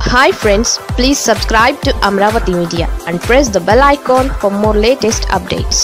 hi friends please subscribe to Amaravati media and press the bell icon for more latest updates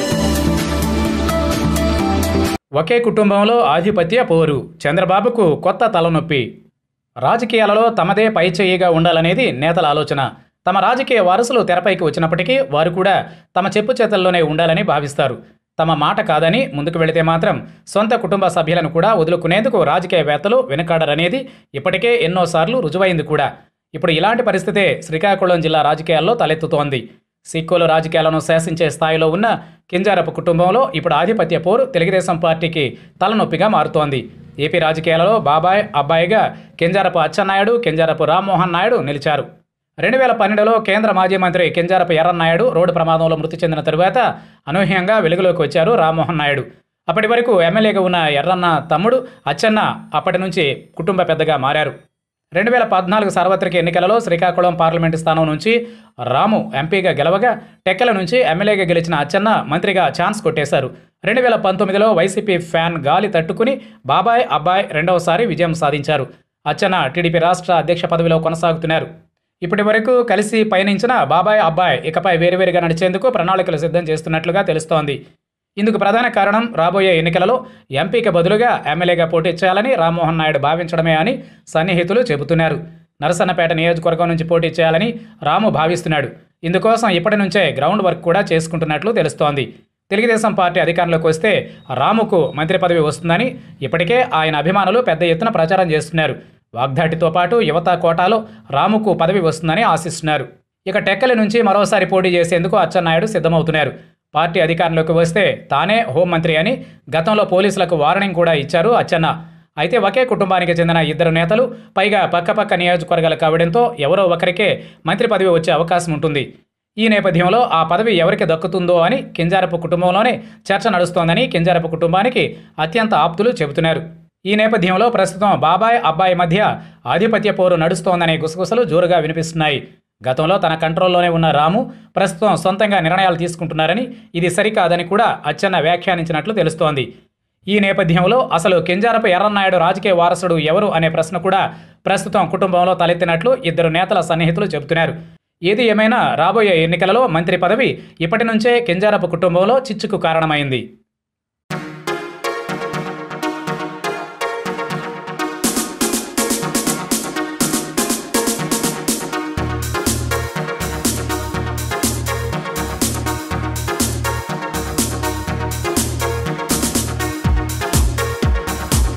ఒకే కుటుంబంలో ఆధిపత్య పోరు చంద్రబాబుకు కొత్త తలనొప్పి రాజకీయాలలో తమదే పైచేయిగా ఉండాలనేది నేతల ఆలోచన తమ రాజకీయ వారసులు తెరపైకి వచ్చినప్పటికీ వారు కూడా తమ చెప్పు చేతల్లోనే ఉండాలని భావిస్తారు తమ మాట కాదని ముందుకు వెళితే మాత్రం సొంత కుటుంబ సభ్యులను కూడా వదులుకునేందుకు రాజకీయవేత్తలు వెనుకాడరనేది ఇప్పటికే ఎన్నోసార్లు రుజువైంది కూడా ఇప్పుడు ఇలాంటి పరిస్థితే శ్రీకాకుళం జిల్లా రాజకీయాల్లో తలెత్తుతోంది సిక్కులు రాజకీయాలను శాసించే స్థాయిలో ఉన్న కింజారపు కుటుంబంలో ఇప్పుడు ఆధిపత్య పోరు తెలుగుదేశం పార్టీకి తలనొప్పిగా మారుతోంది ఏపీ రాజకీయాలలో బాబాయ్ అబ్బాయిగా కింజారపు అచ్చెన్నాయుడు కింజారపు రామ్మోహన్ నాయుడు నిలిచారు రెండు వేల పన్నెండులో కేంద్ర మాజీ మంత్రి కింజారపు ఎర్రన్నాయుడు రోడ్డు ప్రమాదంలో మృతి చెందిన తరువాత అనూహ్యంగా వెలుగులోకి వచ్చారు రామ్మోహన్ నాయుడు అప్పటి వరకు ఎమ్మెల్యేగా ఉన్న ఎర్రన్న తమ్ముడు అచ్చెన్న అప్పటి నుంచి కుటుంబ పెద్దగా మారారు రెండు వేల పద్నాలుగు సార్వత్రిక ఎన్నికలలో శ్రీకాకుళం పార్లమెంటు స్థానం నుంచి రాము ఎంపీగా గెలవగా టెక్కల నుంచి ఎమ్మెల్యేగా గెలిచిన అచ్చెన్న మంత్రిగా ఛాన్స్ కొట్టేశారు రెండు వేల పంతొమ్మిదిలో వైసీపీ ఫ్యాన్ గాలి తట్టుకుని బాబాయ్ అబ్బాయ్ రెండవసారి విజయం సాధించారు అచ్చెన్న టీడీపీ రాష్ట్ర అధ్యక్ష పదవిలో కొనసాగుతున్నారు ఇప్పటి వరకు కలిసి పయనించిన బాబాయ్ అబ్బాయ్ ఇకపై వేరువేరుగా నడిచేందుకు ప్రణాళికలు సిద్ధం చేస్తున్నట్లుగా తెలుస్తోంది ఇందుకు ప్రధాన కారణం రాబోయే ఎన్నికలలో ఎంపీకి బదులుగా ఎమ్మెల్యేగా పోటీ చేయాలని రామ్మోహన్ నాయుడు భావించడమే అని సన్నిహితులు చెబుతున్నారు నరసన్నపేట నియోజకవర్గం నుంచి పోటీ చేయాలని రాము భావిస్తున్నాడు ఇందుకోసం ఇప్పటి నుంచే గ్రౌండ్ వర్క్ కూడా చేసుకుంటున్నట్లు తెలుస్తోంది తెలుగుదేశం పార్టీ అధికారంలోకి వస్తే రాముకు మంత్రి పదవి వస్తుందని ఇప్పటికే ఆయన అభిమానులు పెద్ద ఎత్తున ప్రచారం చేస్తున్నారు వాగ్దాటితో పాటు యువత కోటాలో రాముకు పదవి వస్తుందని ఆశిస్తున్నారు ఇక టెక్కలి నుంచి మరోసారి పోటీ చేసేందుకు అచ్చెన్నాయుడు సిద్ధమవుతున్నారు పార్టీ అధికారంలోకి వస్తే తానే హోంమంత్రి అని గతంలో పోలీసులకు వార్నింగ్ కూడా ఇచ్చారు అచ్చెన్న అయితే ఒకే కుటుంబానికి చెందిన ఇద్దరు నేతలు పైగా పక్కపక్క నియోజకవర్గాలు కావడంతో ఎవరో ఒకరికే మంత్రి పదవి వచ్చే అవకాశం ఉంటుంది ఈ నేపథ్యంలో ఆ పదవి ఎవరికి దక్కుతుందో అని కింజారపు కుటుంబంలోనే చర్చ నడుస్తోందని కింజారపు కుటుంబానికి అత్యంత ఆప్తులు చెబుతున్నారు ఈ నేపథ్యంలో ప్రస్తుతం బాబాయ్ అబ్బాయి మధ్య ఆధిపత్య పోరు నడుస్తోందనే గుసగుసలు జోరుగా వినిపిస్తున్నాయి గతంలో తన కంట్రోల్లోనే ఉన్న రాము ప్రస్తుతం సొంతంగా నిర్ణయాలు తీసుకుంటున్నారని ఇది సరికాదని కూడా అచ్చెన్న వ్యాఖ్యానించినట్లు తెలుస్తోంది ఈ నేపథ్యంలో అసలు కింజారపు ఎర్రన్నాయుడు రాజకీయ వారసుడు ఎవరు అనే ప్రశ్న కూడా ప్రస్తుతం కుటుంబంలో తలెత్తినట్లు ఇద్దరు నేతల సన్నిహితులు చెబుతున్నారు ఏది ఏమైనా రాబోయే ఎన్నికలలో మంత్రి పదవి ఇప్పటి నుంచే కింజారపు కుటుంబంలో చిచ్చుకు కారణమైంది